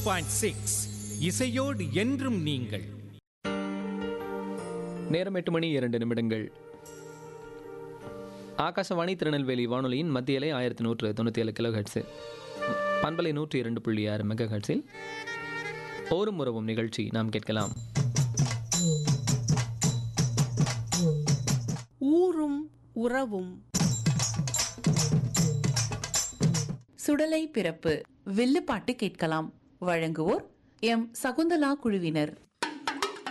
point six இசையோடு என்றும் நீங்கள் நேரம் எட்டு மணி இரண்டு நிமிடங்கள் ஆகாசவாணி திருநெல்வேலி வானொலியின் மத்தியலை ஆயிரத்தி நூற்று தொண்ணூற்றி ஏழு கிலோ ஹெட்ஸு பண்பலை நூற்றி இரண்டு புள்ளி ஆறு மெகா ஹெட்ஸில் ஓரும் உறவும் நிகழ்ச்சி நாம் கேட்கலாம் ஊரும் உறவும் சுடலை பிறப்பு வில்லுப்பாட்டு கேட்கலாம் வழங்குவோர் எம் சகுந்தலா குழுவினர்